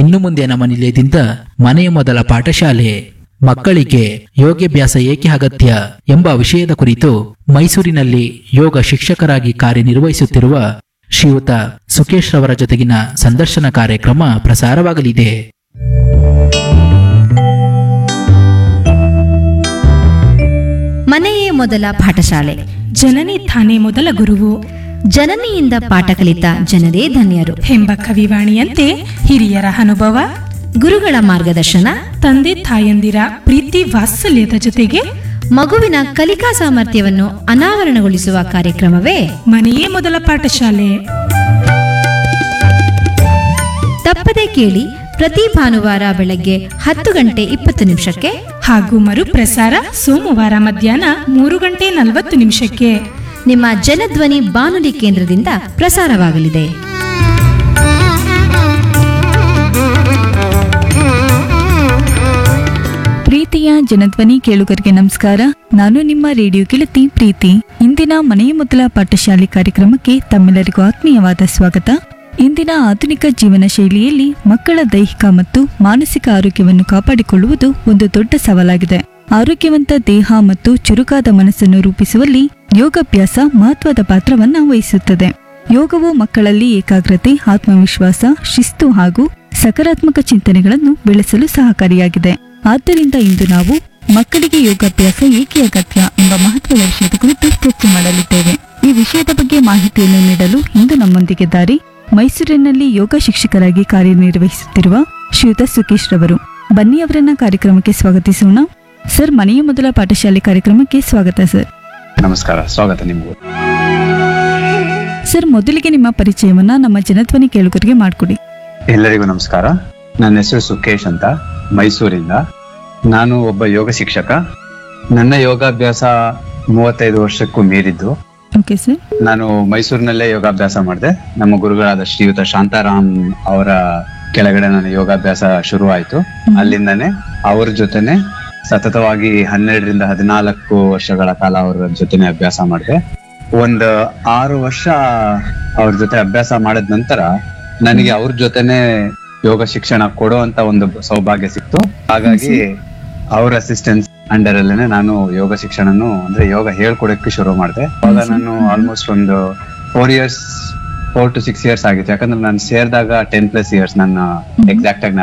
ಇನ್ನು ಮುಂದೆ ನಮ್ಮ ನಿಲಯದಿಂದ ಮನೆಯ ಮೊದಲ ಪಾಠಶಾಲೆ ಮಕ್ಕಳಿಗೆ ಯೋಗಾಭ್ಯಾಸ ಏಕೆ ಅಗತ್ಯ ಎಂಬ ವಿಷಯದ ಕುರಿತು ಮೈಸೂರಿನಲ್ಲಿ ಯೋಗ ಶಿಕ್ಷಕರಾಗಿ ಕಾರ್ಯನಿರ್ವಹಿಸುತ್ತಿರುವ ಶ್ರೀಯುತ ಸುಕೇಶ್ ರವರ ಜೊತೆಗಿನ ಸಂದರ್ಶನ ಕಾರ್ಯಕ್ರಮ ಪ್ರಸಾರವಾಗಲಿದೆ ಮನೆಯೇ ಮೊದಲ ಪಾಠಶಾಲೆ ಜನನಿ ತಾನೇ ಮೊದಲ ಗುರುವು ಜನನಿಯಿಂದ ಪಾಠ ಕಲಿತ ಜನರೇ ಧನ್ಯರು ಎಂಬ ಕವಿವಾಣಿಯಂತೆ ಹಿರಿಯರ ಅನುಭವ ಗುರುಗಳ ಮಾರ್ಗದರ್ಶನ ತಂದೆ ತಾಯಂದಿರ ಪ್ರೀತಿ ವಾತ್ಸಲ್ಯದ ಜೊತೆಗೆ ಮಗುವಿನ ಕಲಿಕಾ ಸಾಮರ್ಥ್ಯವನ್ನು ಅನಾವರಣಗೊಳಿಸುವ ಕಾರ್ಯಕ್ರಮವೇ ಮನೆಯೇ ಮೊದಲ ಪಾಠಶಾಲೆ ತಪ್ಪದೆ ಕೇಳಿ ಪ್ರತಿ ಭಾನುವಾರ ಬೆಳಗ್ಗೆ ಹತ್ತು ಗಂಟೆ ಇಪ್ಪತ್ತು ನಿಮಿಷಕ್ಕೆ ಹಾಗೂ ಮರುಪ್ರಸಾರ ಸೋಮವಾರ ಮಧ್ಯಾಹ್ನ ಮೂರು ಗಂಟೆ ನಲವತ್ತು ನಿಮಿಷಕ್ಕೆ ನಿಮ್ಮ ಜನಧ್ವನಿ ಬಾನುಲಿ ಕೇಂದ್ರದಿಂದ ಪ್ರಸಾರವಾಗಲಿದೆ ಪ್ರೀತಿಯ ಜನಧ್ವನಿ ಕೇಳುಗರಿಗೆ ನಮಸ್ಕಾರ ನಾನು ನಿಮ್ಮ ರೇಡಿಯೋ ಗೆಳತಿ ಪ್ರೀತಿ ಇಂದಿನ ಮನೆಯ ಮೊದಲ ಪಾಠಶಾಲೆ ಕಾರ್ಯಕ್ರಮಕ್ಕೆ ತಮ್ಮೆಲ್ಲರಿಗೂ ಆತ್ಮೀಯವಾದ ಸ್ವಾಗತ ಇಂದಿನ ಆಧುನಿಕ ಜೀವನ ಶೈಲಿಯಲ್ಲಿ ಮಕ್ಕಳ ದೈಹಿಕ ಮತ್ತು ಮಾನಸಿಕ ಆರೋಗ್ಯವನ್ನು ಕಾಪಾಡಿಕೊಳ್ಳುವುದು ಒಂದು ದೊಡ್ಡ ಸವಾಲಾಗಿದೆ ಆರೋಗ್ಯವಂತ ದೇಹ ಮತ್ತು ಚುರುಕಾದ ಮನಸ್ಸನ್ನು ರೂಪಿಸುವಲ್ಲಿ ಯೋಗಾಭ್ಯಾಸ ಮಹತ್ವದ ಪಾತ್ರವನ್ನ ವಹಿಸುತ್ತದೆ ಯೋಗವು ಮಕ್ಕಳಲ್ಲಿ ಏಕಾಗ್ರತೆ ಆತ್ಮವಿಶ್ವಾಸ ಶಿಸ್ತು ಹಾಗೂ ಸಕಾರಾತ್ಮಕ ಚಿಂತನೆಗಳನ್ನು ಬೆಳೆಸಲು ಸಹಕಾರಿಯಾಗಿದೆ ಆದ್ದರಿಂದ ಇಂದು ನಾವು ಮಕ್ಕಳಿಗೆ ಯೋಗಾಭ್ಯಾಸ ಏಕೆ ಅಗತ್ಯ ಎಂಬ ಮಹತ್ವದ ವಿಷಯದ ಕುರಿತು ಚರ್ಚೆ ಮಾಡಲಿದ್ದೇವೆ ಈ ವಿಷಯದ ಬಗ್ಗೆ ಮಾಹಿತಿಯನ್ನು ನೀಡಲು ಇಂದು ನಮ್ಮೊಂದಿಗಿದ್ದಾರೆ ಮೈಸೂರಿನಲ್ಲಿ ಯೋಗ ಶಿಕ್ಷಕರಾಗಿ ಕಾರ್ಯನಿರ್ವಹಿಸುತ್ತಿರುವ ಶ್ರೀಯುತ ಸುಕೇಶ್ ರವರು ಬನ್ನಿ ಅವರನ್ನ ಕಾರ್ಯಕ್ರಮಕ್ಕೆ ಸ್ವಾಗತಿಸೋಣ ಸರ್ ಮನೆಯ ಮೊದಲ ಪಾಠಶಾಲೆ ಕಾರ್ಯಕ್ರಮಕ್ಕೆ ಸ್ವಾಗತ ಸರ್ ನಮಸ್ಕಾರ ಸ್ವಾಗತ ನಿಮಗೂ ಸರ್ ಮೊದಲಿಗೆ ನಿಮ್ಮ ಪರಿಚಯವನ್ನ ನಮ್ಮ ಜನಧ್ವನಿ ಕೇಳುಗರಿಗೆ ಮಾಡಿಕೊಡಿ ಎಲ್ಲರಿಗೂ ನಮಸ್ಕಾರ ನನ್ನ ಹೆಸರು ಸುಖೇಶ್ ಅಂತ ಮೈಸೂರಿಂದ ನಾನು ಒಬ್ಬ ಯೋಗ ಶಿಕ್ಷಕ ನನ್ನ ಯೋಗಾಭ್ಯಾಸ ಮೂವತ್ತೈದು ವರ್ಷಕ್ಕೂ ಮೀರಿದ್ದು ಓಕೆ ಸರ್ ನಾನು ಮೈಸೂರಿನಲ್ಲೇ ಯೋಗಾಭ್ಯಾಸ ಮಾಡಿದೆ ನಮ್ಮ ಗುರುಗಳಾದ ಶ್ರೀಯುತ ಶಾಂತಾರಾಮ್ ಅವರ ಕೆಳಗಡೆ ನನ್ನ ಯೋಗಾಭ್ಯಾಸ ಶುರು ಆಯ್ತು ಅಲ್ಲಿಂದನೇ ಅವ್ರ ಜೊತೆನೆ ಸತತವಾಗಿ ಹನ್ನೆರಡರಿಂದ ಹದಿನಾಲ್ಕು ವರ್ಷಗಳ ಕಾಲ ಅವರ ಜೊತೆನೆ ಅಭ್ಯಾಸ ಮಾಡಿದೆ ಒಂದು ಆರು ವರ್ಷ ಅವ್ರ ಜೊತೆ ಅಭ್ಯಾಸ ಮಾಡಿದ ನಂತರ ನನಗೆ ಅವ್ರ ಜೊತೆನೆ ಯೋಗ ಶಿಕ್ಷಣ ಕೊಡುವಂತ ಒಂದು ಸೌಭಾಗ್ಯ ಸಿಕ್ತು ಹಾಗಾಗಿ ಅವ್ರ ಅಸಿಸ್ಟೆನ್ಸ್ ಅಂಡರ್ ಅಲ್ಲೇನೆ ನಾನು ಯೋಗ ಶಿಕ್ಷಣನು ಅಂದ್ರೆ ಯೋಗ ಹೇಳ್ಕೊಡಕ್ಕೆ ಶುರು ಮಾಡಿದೆ ಅವಾಗ ನಾನು ಆಲ್ಮೋಸ್ಟ್ ಒಂದು four years four to six years ಆಗಿತ್ತು ಯಾಕಂದ್ರೆ ನಾನು ಸೇರಿದಾಗ ಟೆನ್ ಪ್ಲಸ್ ಇಯರ್ಸ್ ನನ್ನ ಎಕ್ಸಾಕ್ಟ್ ಆಗಿ